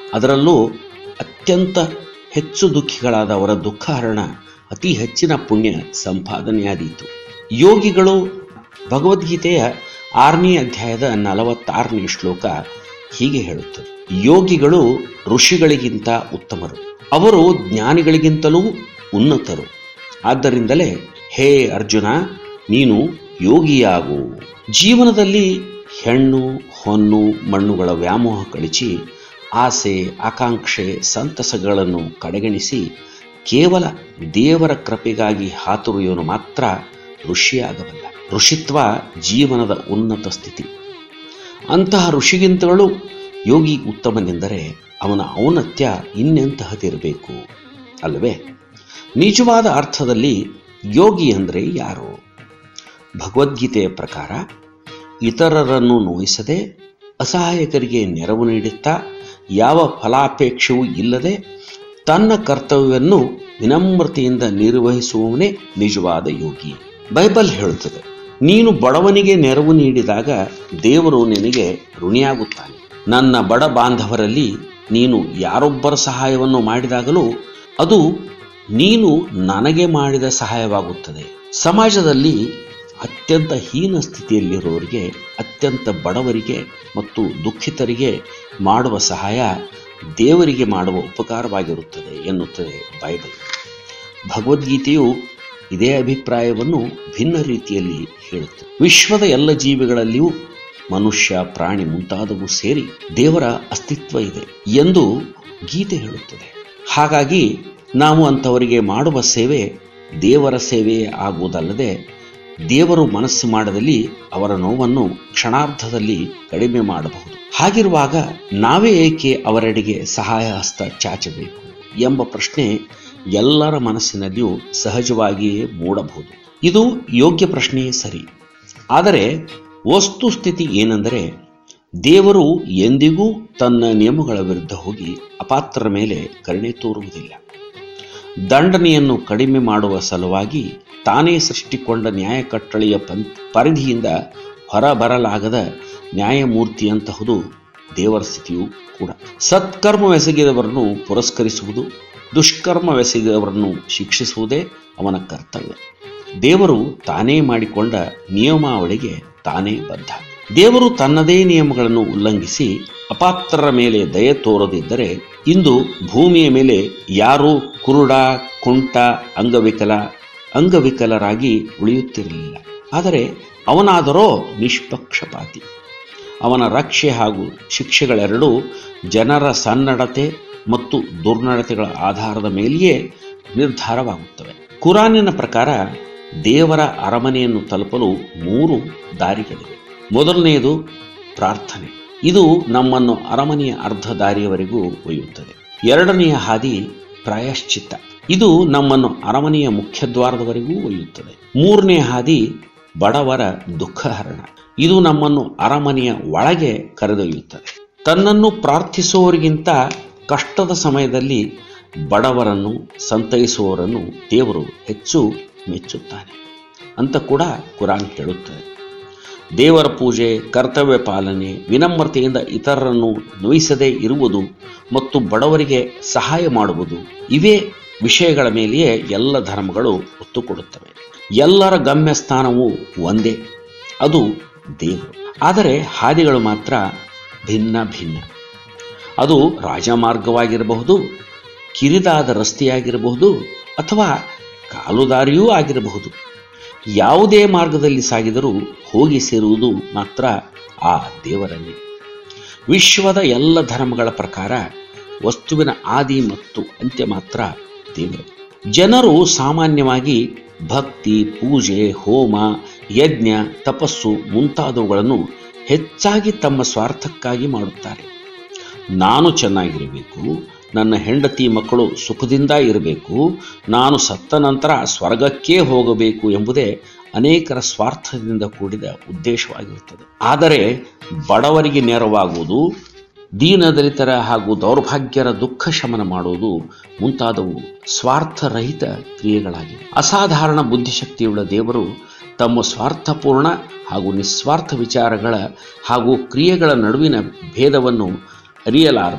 ಅದರಲ್ಲೂ ಅತ್ಯಂತ ಹೆಚ್ಚು ದುಃಖಿಗಳಾದವರ ದುಃಖಹರಣ ಅತಿ ಹೆಚ್ಚಿನ ಪುಣ್ಯ ಸಂಪಾದನೆಯಾದೀತು ಯೋಗಿಗಳು ಭಗವದ್ಗೀತೆಯ ಆರನೇ ಅಧ್ಯಾಯದ ನಲವತ್ತಾರನೇ ಶ್ಲೋಕ ಹೀಗೆ ಹೇಳುತ್ತದೆ ಯೋಗಿಗಳು ಋಷಿಗಳಿಗಿಂತ ಉತ್ತಮರು ಅವರು ಜ್ಞಾನಿಗಳಿಗಿಂತಲೂ ಉನ್ನತರು ಆದ್ದರಿಂದಲೇ ಹೇ ಅರ್ಜುನ ನೀನು ಯೋಗಿಯಾಗು ಜೀವನದಲ್ಲಿ ಹೆಣ್ಣು ಹೊನ್ನು ಮಣ್ಣುಗಳ ವ್ಯಾಮೋಹ ಕಳಿಸಿ ಆಸೆ ಆಕಾಂಕ್ಷೆ ಸಂತಸಗಳನ್ನು ಕಡೆಗಣಿಸಿ ಕೇವಲ ದೇವರ ಕೃಪೆಗಾಗಿ ಹಾತುರಿಯೋನು ಮಾತ್ರ ಋಷಿಯಾಗಬಲ್ಲ ಋಷಿತ್ವ ಜೀವನದ ಉನ್ನತ ಸ್ಥಿತಿ ಅಂತಹ ಋಷಿಗಿಂತಲೂ ಯೋಗಿ ಉತ್ತಮನೆಂದರೆ ಅವನ ಔನ್ನತ್ಯ ಇನ್ನೆಂತಹದಿರಬೇಕು ಅಲ್ಲವೇ ನಿಜವಾದ ಅರ್ಥದಲ್ಲಿ ಯೋಗಿ ಅಂದರೆ ಯಾರು ಭಗವದ್ಗೀತೆಯ ಪ್ರಕಾರ ಇತರರನ್ನು ನೋಯಿಸದೆ ಅಸಹಾಯಕರಿಗೆ ನೆರವು ನೀಡುತ್ತಾ ಯಾವ ಫಲಾಪೇಕ್ಷೆಯೂ ಇಲ್ಲದೆ ತನ್ನ ಕರ್ತವ್ಯವನ್ನು ವಿನಮ್ರತೆಯಿಂದ ನಿರ್ವಹಿಸುವವನೇ ನಿಜವಾದ ಯೋಗಿ ಬೈಬಲ್ ಹೇಳುತ್ತದೆ ನೀನು ಬಡವನಿಗೆ ನೆರವು ನೀಡಿದಾಗ ದೇವರು ನಿನಗೆ ಋಣಿಯಾಗುತ್ತಾನೆ ನನ್ನ ಬಡ ಬಾಂಧವರಲ್ಲಿ ನೀನು ಯಾರೊಬ್ಬರ ಸಹಾಯವನ್ನು ಮಾಡಿದಾಗಲೂ ಅದು ನೀನು ನನಗೆ ಮಾಡಿದ ಸಹಾಯವಾಗುತ್ತದೆ ಸಮಾಜದಲ್ಲಿ ಅತ್ಯಂತ ಹೀನ ಸ್ಥಿತಿಯಲ್ಲಿರುವವರಿಗೆ ಅತ್ಯಂತ ಬಡವರಿಗೆ ಮತ್ತು ದುಃಖಿತರಿಗೆ ಮಾಡುವ ಸಹಾಯ ದೇವರಿಗೆ ಮಾಡುವ ಉಪಕಾರವಾಗಿರುತ್ತದೆ ಎನ್ನುತ್ತದೆ ಬೈಬಲ್ ಭಗವದ್ಗೀತೆಯು ಇದೇ ಅಭಿಪ್ರಾಯವನ್ನು ಭಿನ್ನ ರೀತಿಯಲ್ಲಿ ಹೇಳುತ್ತದೆ ವಿಶ್ವದ ಎಲ್ಲ ಜೀವಿಗಳಲ್ಲಿಯೂ ಮನುಷ್ಯ ಪ್ರಾಣಿ ಮುಂತಾದವು ಸೇರಿ ದೇವರ ಅಸ್ತಿತ್ವ ಇದೆ ಎಂದು ಗೀತೆ ಹೇಳುತ್ತದೆ ಹಾಗಾಗಿ ನಾವು ಅಂಥವರಿಗೆ ಮಾಡುವ ಸೇವೆ ದೇವರ ಸೇವೆಯೇ ಆಗುವುದಲ್ಲದೆ ದೇವರು ಮನಸ್ಸು ಮಾಡದಲ್ಲಿ ಅವರ ನೋವನ್ನು ಕ್ಷಣಾರ್ಧದಲ್ಲಿ ಕಡಿಮೆ ಮಾಡಬಹುದು ಹಾಗಿರುವಾಗ ನಾವೇ ಏಕೆ ಅವರೆಡೆಗೆ ಸಹಾಯ ಹಸ್ತ ಚಾಚಬೇಕು ಎಂಬ ಪ್ರಶ್ನೆ ಎಲ್ಲರ ಮನಸ್ಸಿನಲ್ಲಿಯೂ ಸಹಜವಾಗಿಯೇ ಮೂಡಬಹುದು ಇದು ಯೋಗ್ಯ ಪ್ರಶ್ನೆಯೇ ಸರಿ ಆದರೆ ವಸ್ತುಸ್ಥಿತಿ ಏನೆಂದರೆ ದೇವರು ಎಂದಿಗೂ ತನ್ನ ನಿಯಮಗಳ ವಿರುದ್ಧ ಹೋಗಿ ಅಪಾತ್ರರ ಮೇಲೆ ಕರುಣೆ ತೋರುವುದಿಲ್ಲ ದಂಡನೆಯನ್ನು ಕಡಿಮೆ ಮಾಡುವ ಸಲುವಾಗಿ ತಾನೇ ಸೃಷ್ಟಿಕೊಂಡ ನ್ಯಾಯ ಕಟ್ಟಳೆಯ ಪಂ ಪರಿಧಿಯಿಂದ ಹೊರಬರಲಾಗದ ನ್ಯಾಯಮೂರ್ತಿಯಂತಹುದು ದೇವರ ಸ್ಥಿತಿಯೂ ಕೂಡ ಸತ್ಕರ್ಮವೆಸಗಿದವರನ್ನು ಪುರಸ್ಕರಿಸುವುದು ದುಷ್ಕರ್ಮವೆಸಗಿದವರನ್ನು ಶಿಕ್ಷಿಸುವುದೇ ಅವನ ಕರ್ತವ್ಯ ದೇವರು ತಾನೇ ಮಾಡಿಕೊಂಡ ನಿಯಮಾವಳಿಗೆ ತಾನೇ ಬದ್ಧ ದೇವರು ತನ್ನದೇ ನಿಯಮಗಳನ್ನು ಉಲ್ಲಂಘಿಸಿ ಅಪಾತ್ರರ ಮೇಲೆ ದಯೆ ತೋರದಿದ್ದರೆ ಇಂದು ಭೂಮಿಯ ಮೇಲೆ ಯಾರೂ ಕುರುಡ ಕುಂಟ ಅಂಗವಿಕಲ ಅಂಗವಿಕಲರಾಗಿ ಉಳಿಯುತ್ತಿರಲಿಲ್ಲ ಆದರೆ ಅವನಾದರೋ ನಿಷ್ಪಕ್ಷಪಾತಿ ಅವನ ರಕ್ಷೆ ಹಾಗೂ ಶಿಕ್ಷೆಗಳೆರಡೂ ಜನರ ಸನ್ನಡತೆ ಮತ್ತು ದುರ್ನಡತೆಗಳ ಆಧಾರದ ಮೇಲೆಯೇ ನಿರ್ಧಾರವಾಗುತ್ತವೆ ಕುರಾನಿನ ಪ್ರಕಾರ ದೇವರ ಅರಮನೆಯನ್ನು ತಲುಪಲು ಮೂರು ದಾರಿಗಳಿವೆ ಮೊದಲನೆಯದು ಪ್ರಾರ್ಥನೆ ಇದು ನಮ್ಮನ್ನು ಅರಮನೆಯ ಅರ್ಧ ದಾರಿಯವರೆಗೂ ಒಯ್ಯುತ್ತದೆ ಎರಡನೆಯ ಹಾದಿ ಪ್ರಾಯಶ್ಚಿತ್ತ ಇದು ನಮ್ಮನ್ನು ಅರಮನೆಯ ಮುಖ್ಯದ್ವಾರದವರೆಗೂ ಒಯ್ಯುತ್ತದೆ ಮೂರನೇ ಹಾದಿ ಬಡವರ ದುಃಖಹರಣ ಇದು ನಮ್ಮನ್ನು ಅರಮನೆಯ ಒಳಗೆ ಕರೆದೊಯ್ಯುತ್ತದೆ ತನ್ನನ್ನು ಪ್ರಾರ್ಥಿಸುವವರಿಗಿಂತ ಕಷ್ಟದ ಸಮಯದಲ್ಲಿ ಬಡವರನ್ನು ಸಂತೈಸುವವರನ್ನು ದೇವರು ಹೆಚ್ಚು ಮೆಚ್ಚುತ್ತಾನೆ ಅಂತ ಕೂಡ ಕುರಾನ್ ಹೇಳುತ್ತದೆ ದೇವರ ಪೂಜೆ ಕರ್ತವ್ಯ ಪಾಲನೆ ವಿನಮ್ರತೆಯಿಂದ ಇತರರನ್ನು ನೋಯಿಸದೇ ಇರುವುದು ಮತ್ತು ಬಡವರಿಗೆ ಸಹಾಯ ಮಾಡುವುದು ಇವೇ ವಿಷಯಗಳ ಮೇಲೆಯೇ ಎಲ್ಲ ಧರ್ಮಗಳು ಒತ್ತು ಕೊಡುತ್ತವೆ ಎಲ್ಲರ ಗಮ್ಯಸ್ಥಾನವು ಒಂದೇ ಅದು ದೇವರು ಆದರೆ ಹಾದಿಗಳು ಮಾತ್ರ ಭಿನ್ನ ಭಿನ್ನ ಅದು ರಾಜಮಾರ್ಗವಾಗಿರಬಹುದು ಕಿರಿದಾದ ರಸ್ತೆಯಾಗಿರಬಹುದು ಅಥವಾ ಕಾಲುದಾರಿಯೂ ಆಗಿರಬಹುದು ಯಾವುದೇ ಮಾರ್ಗದಲ್ಲಿ ಸಾಗಿದರೂ ಹೋಗಿ ಸೇರುವುದು ಮಾತ್ರ ಆ ದೇವರಲ್ಲಿ ವಿಶ್ವದ ಎಲ್ಲ ಧರ್ಮಗಳ ಪ್ರಕಾರ ವಸ್ತುವಿನ ಆದಿ ಮತ್ತು ಅಂತ್ಯ ಮಾತ್ರ ದೇವರು ಜನರು ಸಾಮಾನ್ಯವಾಗಿ ಭಕ್ತಿ ಪೂಜೆ ಹೋಮ ಯಜ್ಞ ತಪಸ್ಸು ಮುಂತಾದವುಗಳನ್ನು ಹೆಚ್ಚಾಗಿ ತಮ್ಮ ಸ್ವಾರ್ಥಕ್ಕಾಗಿ ಮಾಡುತ್ತಾರೆ ನಾನು ಚೆನ್ನಾಗಿರಬೇಕು ನನ್ನ ಹೆಂಡತಿ ಮಕ್ಕಳು ಸುಖದಿಂದ ಇರಬೇಕು ನಾನು ಸತ್ತ ನಂತರ ಸ್ವರ್ಗಕ್ಕೇ ಹೋಗಬೇಕು ಎಂಬುದೇ ಅನೇಕರ ಸ್ವಾರ್ಥದಿಂದ ಕೂಡಿದ ಉದ್ದೇಶವಾಗಿರುತ್ತದೆ ಆದರೆ ಬಡವರಿಗೆ ನೆರವಾಗುವುದು ದೀನದಲಿತರ ಹಾಗೂ ದೌರ್ಭಾಗ್ಯರ ದುಃಖ ಶಮನ ಮಾಡುವುದು ಮುಂತಾದವು ಸ್ವಾರ್ಥರಹಿತ ಕ್ರಿಯೆಗಳಾಗಿವೆ ಅಸಾಧಾರಣ ಬುದ್ಧಿಶಕ್ತಿಯುಳ್ಳ ದೇವರು ತಮ್ಮ ಸ್ವಾರ್ಥಪೂರ್ಣ ಹಾಗೂ ನಿಸ್ವಾರ್ಥ ವಿಚಾರಗಳ ಹಾಗೂ ಕ್ರಿಯೆಗಳ ನಡುವಿನ ಭೇದವನ್ನು ಅರಿಯಲಾರ